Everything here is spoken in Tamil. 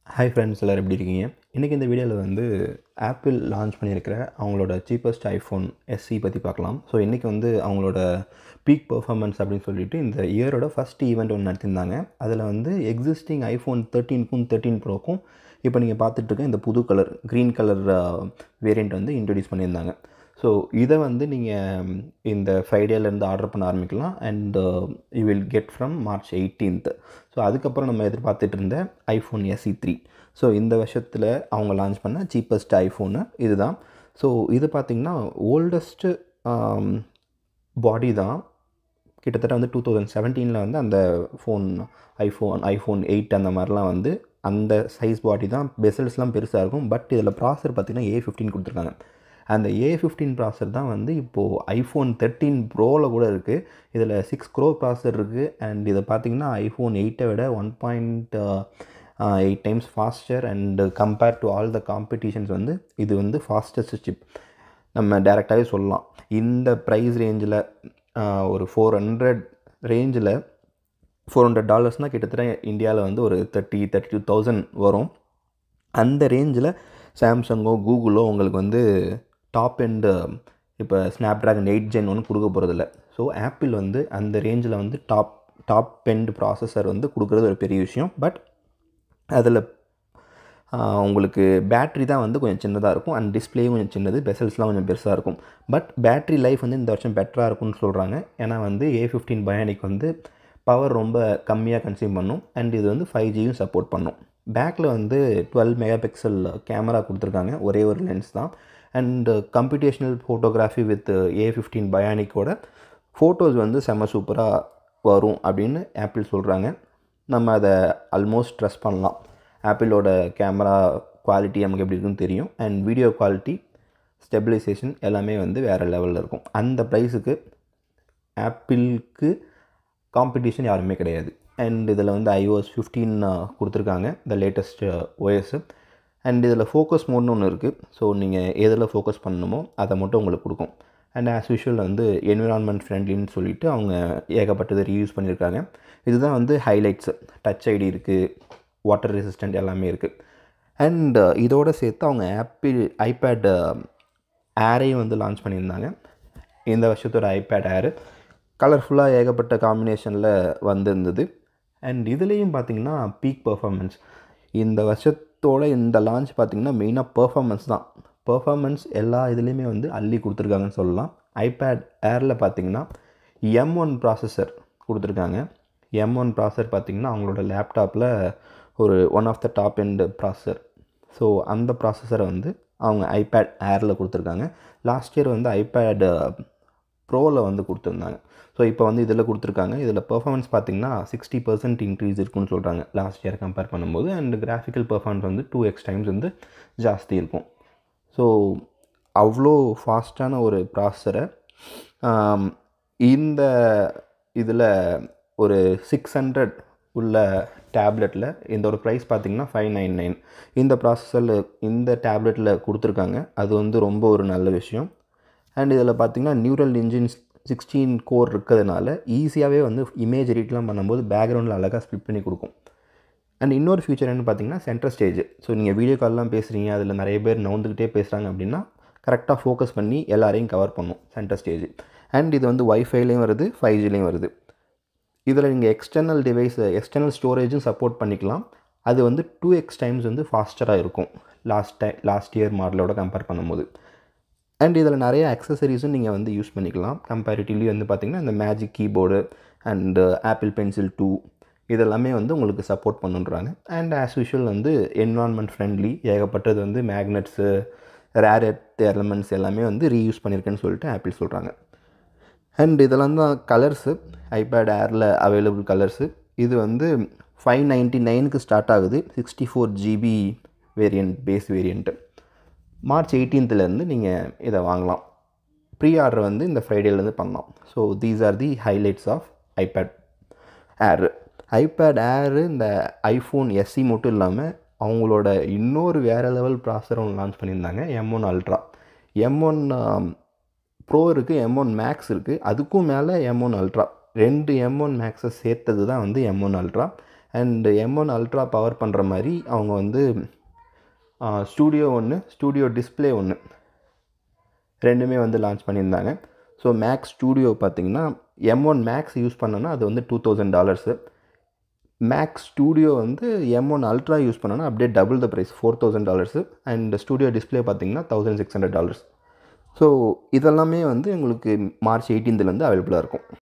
ஹாய் ஃப்ரெண்ட்ஸ் எல்லோரும் எப்படி இருக்கீங்க இன்றைக்கி இந்த வீடியோவில் வந்து ஆப்பிள் லான்ச் பண்ணியிருக்கிற அவங்களோட சீப்பஸ்ட் ஐஃபோன் எஸ்சி பற்றி பார்க்கலாம் ஸோ இன்றைக்கி வந்து அவங்களோட பீக் பெர்ஃபார்மன்ஸ் அப்படின்னு சொல்லிட்டு இந்த இயரோட ஃபஸ்ட் ஈவெண்ட் ஒன்று நடத்தியிருந்தாங்க அதில் வந்து எக்ஸிஸ்டிங் ஐஃபோன் தேர்ட்டீனுக்கும் தேர்ட்டீன் ப்ரோக்கும் இப்போ நீங்கள் பார்த்துட்ருக்க இந்த புது கலர் க்ரீன் கலர் வேரியண்ட் வந்து இன்ட்ரடியூஸ் பண்ணியிருந்தாங்க ஸோ இதை வந்து நீங்கள் இந்த ஃப்ரைடேலேருந்து ஆர்டர் பண்ண ஆரம்பிக்கலாம் and you will get from March eighteenth so அதுக்கப்புறம் நம்ம எதிர்பார்த்துட்டு இருந்த ஐஃபோன் எஸ்இ த்ரீ ஸோ இந்த வருஷத்தில் அவங்க லான்ச் பண்ண சீப்பஸ்ட் ஐஃபோனு இதுதான் ஸோ இது பார்த்திங்கன்னா ஓல்டஸ்ட்டு பாடி தான் கிட்டத்தட்ட வந்து டூ தௌசண்ட் செவன்டீனில் வந்து அந்த ஃபோன் ஐஃபோன் ஐஃபோன் எயிட் அந்த மாதிரிலாம் வந்து அந்த சைஸ் பாடி தான் பெசல்ஸ்லாம் பெருசாக இருக்கும் பட் இதில் ப்ராசர் பார்த்திங்கன்னா ஏ ஃபிஃப்டின் கொடுத்துருக்காங்க அந்த ஏ ஃபிஃப்டீன் ப்ராசர் தான் வந்து இப்போது ஐஃபோன் தேர்ட்டீன் ப்ரோவில் கூட இருக்குது இதில் சிக்ஸ் க்ரோ ப்ராசர் இருக்குது அண்ட் இதை பார்த்திங்கன்னா ஐஃபோன் எயிட்டை விட one point eight times faster and compare to all the competitions வந்து இது வந்து ஃபாஸ்டஸ்ட் சிப் நம்ம டேரெக்டாகவே சொல்லலாம் இந்த ப்ரைஸ் ரேஞ்சில் ஒரு ஃபோர் ஹண்ட்ரட் ரேஞ்சில் ஃபோர் ஹண்ட்ரட் டாலர்ஸ்னால் கிட்டத்தட்ட இந்தியாவில் வந்து ஒரு தேர்ட்டி தேர்ட்டி டூ தௌசண்ட் வரும் அந்த ரேஞ்சில் சாம்சங்கோ கூகுளோ உங்களுக்கு வந்து டாப் எண்டு இப்போ ஸ்னாப் ட்ராகன் எயிட் ஜென் ஒன்று கொடுக்க போகிறதில்ல ஸோ ஆப்பிள் வந்து அந்த ரேஞ்சில் வந்து டாப் டாப் எண்ட் ப்ராசஸர் வந்து கொடுக்குறது ஒரு பெரிய விஷயம் பட் அதில் உங்களுக்கு பேட்ரி தான் வந்து கொஞ்சம் சின்னதாக இருக்கும் அண்ட் டிஸ்பிளேயும் கொஞ்சம் சின்னது பெசல்ஸ்லாம் கொஞ்சம் பெருசாக இருக்கும் பட் பேட்ரி லைஃப் வந்து இந்த வருஷம் பெட்டராக இருக்கும்னு சொல்கிறாங்க ஏன்னா வந்து ஏ ஃபிஃப்டீன் பயானிக் வந்து பவர் ரொம்ப கம்மியாக கன்சியூம் பண்ணும் அண்ட் இது வந்து ஃபைவ் ஜியும் சப்போர்ட் பண்ணும் பேக்கில் வந்து டுவெல் மெகா பிக்சல் கேமரா கொடுத்துருக்காங்க ஒரே ஒரு லென்ஸ் தான் and computational photography with A fifteen பயானிக்கோட ஃபோட்டோஸ் வந்து செம்ம சூப்பராக வரும் அப்படின்னு ஆப்பிள் சொல்கிறாங்க நம்ம அதை ஆல்மோஸ்ட் ட்ரெஸ் பண்ணலாம் ஆப்பிளோட கேமரா குவாலிட்டி நமக்கு எப்படி இருக்குன்னு தெரியும் அண்ட் வீடியோ குவாலிட்டி ஸ்டெபிலைசேஷன் எல்லாமே வந்து வேறு லெவலில் இருக்கும் அந்த ப்ரைஸுக்கு ஆப்பிளுக்கு காம்படிஷன் யாருமே கிடையாது அண்ட் இதில் வந்து ஐஓஎஸ் ஃபிஃப்டீன் கொடுத்துருக்காங்க இந்த லேட்டஸ்ட் ஓஎஸ்ஸு அண்ட் இதில் ஃபோக்கஸ் மோட்னு ஒன்று இருக்குது ஸோ நீங்கள் எதில் ஃபோக்கஸ் பண்ணணுமோ அதை மட்டும் உங்களுக்கு கொடுக்கும் அண்ட் ஆஸ் யூஷுவல் வந்து என்விரான்மெண்ட் ஃப்ரெண்ட்லின்னு சொல்லிட்டு அவங்க ஏகப்பட்டது ரீயூஸ் பண்ணியிருக்காங்க இதுதான் வந்து ஹைலைட்ஸு டச் ஐடி இருக்குது வாட்டர் ரெசிஸ்டண்ட் எல்லாமே இருக்குது அண்ட் இதோடு சேர்த்து அவங்க ஆப்பிள் ஐபேட் ஏரையும் வந்து லான்ச் பண்ணியிருந்தாங்க இந்த வருஷத்தோட ஐபேட் ஏரு கலர்ஃபுல்லாக ஏகப்பட்ட காம்பினேஷனில் வந்திருந்தது அண்ட் இதுலேயும் பார்த்திங்கன்னா பீக் பர்ஃபார்மன்ஸ் இந்த வருஷத்தோட இந்த லான்ச் பார்த்திங்கன்னா மெயினாக பர்ஃபார்மன்ஸ் தான் பர்ஃபார்மன்ஸ் எல்லா இதுலேயுமே வந்து அள்ளி கொடுத்துருக்காங்கன்னு சொல்லலாம் ஐபேட் ஏரில் பார்த்திங்கன்னா எம் ஒன் ப்ராசஸர் கொடுத்துருக்காங்க எம் ஒன் ப்ராசர் பார்த்திங்கன்னா அவங்களோட லேப்டாப்பில் ஒரு one of the top end processor so அந்த ப்ராசஸரை வந்து அவங்க ஐபேட் ஏரில் கொடுத்துருக்காங்க லாஸ்ட் இயர் வந்து ஐபேட் ப்ரோவில் வந்து கொடுத்துருந்தாங்க ஸோ இப்போ வந்து இதில் கொடுத்துருக்காங்க இதில் பர்ஃபார்மன்ஸ் பார்த்திங்கன்னா சிக்ஸ்டி பர்சன்ட் இன்க்ரீஸ் இருக்குன்னு சொல்கிறாங்க லாஸ்ட் இயர் கம்பேர் பண்ணும்போது அண்ட் கிராஃபிக்கல் பர்ஃபார்மன்ஸ் வந்து டூ எக்ஸ் டைம்ஸ் வந்து ஜாஸ்தி இருக்கும் ஸோ அவ்வளோ ஃபாஸ்ட்டான ஒரு ப்ராசஸரை இந்த இதில் ஒரு சிக்ஸ் ஹண்ட்ரட் உள்ள டேப்லெட்டில் இந்த ஒரு ப்ரைஸ் பார்த்திங்கன்னா ஃபைவ் நைன் நைன் இந்த ப்ராசஸரில் இந்த டேப்லெட்டில் கொடுத்துருக்காங்க அது வந்து ரொம்ப ஒரு நல்ல விஷயம் அண்ட் இதில் பார்த்திங்கன்னா நியூரல் இன்ஜின்ஸ் சிக்ஸ்டீன் கோர் இருக்கிறதுனால ஈஸியாகவே வந்து இமேஜ் எடிட்லாம் பண்ணும்போது பேக்ரவுண்டில் அழகாக ஸ்பிட் பண்ணி கொடுக்கும் அண்ட் இன்னொரு ஃபியூச்சர் என்ன பார்த்தீங்கன்னா சென்டர் ஸ்டேஜ் ஸோ நீங்கள் வீடியோ கால்லாம் பேசுகிறீங்க அதில் நிறைய பேர் நவுந்துக்கிட்டே பேசுகிறாங்க அப்படின்னா கரெக்டாக ஃபோக்கஸ் பண்ணி எல்லாரையும் கவர் பண்ணும் சென்டர் ஸ்டேஜ் அண்ட் இது வந்து ஒய்ஃபைலையும் வருது ஃபைவ் ஜிலையும் வருது இதில் நீங்கள் எக்ஸ்டர்னல் டிவைஸ் எக்ஸ்டர்னல் ஸ்டோரேஜும் சப்போர்ட் பண்ணிக்கலாம் அது வந்து டூ எக்ஸ் டைம்ஸ் வந்து ஃபாஸ்டராக இருக்கும் லாஸ்ட் டை லாஸ்ட் இயர் மாடலோட கம்பேர் பண்ணும்போது அண்ட் இதில் நிறைய அக்சசரிஸும் நீங்கள் வந்து யூஸ் பண்ணிக்கலாம் கம்பேரிட்டிவ்லி வந்து பார்த்திங்கன்னா இந்த Magic Keyboard and Apple Pencil two இதெல்லாமே வந்து உங்களுக்கு சப்போர்ட் பண்ணுன்றாங்க அண்ட் ஆஸ் யூஷுவல் வந்து என்வான்மெண்ட் ஃப்ரெண்ட்லி ஏகப்பட்டது வந்து மேக்னெட்ஸு ரேர் எர்த் எலமெண்ட்ஸ் எல்லாமே வந்து ரீயூஸ் பண்ணியிருக்கேன்னு சொல்லிட்டு ஆப்பிள் சொல்கிறாங்க அண்ட் இதெல்லாம் தான் கலர்ஸு ஐபேட் ஏரில் அவைலபிள் கலர்ஸு இது வந்து ஃபைவ் நைன்ட்டி நைனுக்கு ஸ்டார்ட் ஆகுது sixty four GB variant base variant March எயிட்டீன்த்துலேருந்து நீங்கள் இதை வாங்கலாம் ப்ரீ ஆர்டர் வந்து இந்த ஃப்ரைடேலேருந்து பண்ணலாம் so these are the highlights of iPad Air iPad Air இந்த ஐஃபோன் எஸ்சி மட்டும் இல்லாமல் அவங்களோட இன்னொரு வேறு லெவல் ப்ராசர் ஒன்று லான்ச் பண்ணியிருந்தாங்க M one ultra M one pro இருக்குது எம் ஒன் மேக்ஸ் இருக்குது அதுக்கும் மேலே எம் ஒன் அல்ட்ரா ரெண்டு எம் ஒன் மேக்ஸை சேர்த்தது தான் வந்து M one ultra and M one ultra power பண்ணுற மாதிரி அவங்க வந்து ஸ்டூடியோ ஒன்று ஸ்டூடியோ டிஸ்பிளே ஒன்று ரெண்டுமே வந்து லான்ச் பண்ணியிருந்தாங்க ஸோ மேக்ஸ் ஸ்டூடியோ பார்த்தீங்கன்னா எம் ஒன் மேக்ஸ் யூஸ் பண்ணோன்னா அது வந்து two thousand dollars Mac Studio வந்து எம் ஒன் அல்ட்ரா யூஸ் பண்ணோன்னா அப்படியே double the price four thousand dollars and Studio Display பார்த்தீங்கன்னா thousand six hundred dollars so இதெல்லாமே வந்து உங்களுக்கு மார்ச் எயிட்டீன்த்துலேருந்து அவைலபிளாக இருக்கும்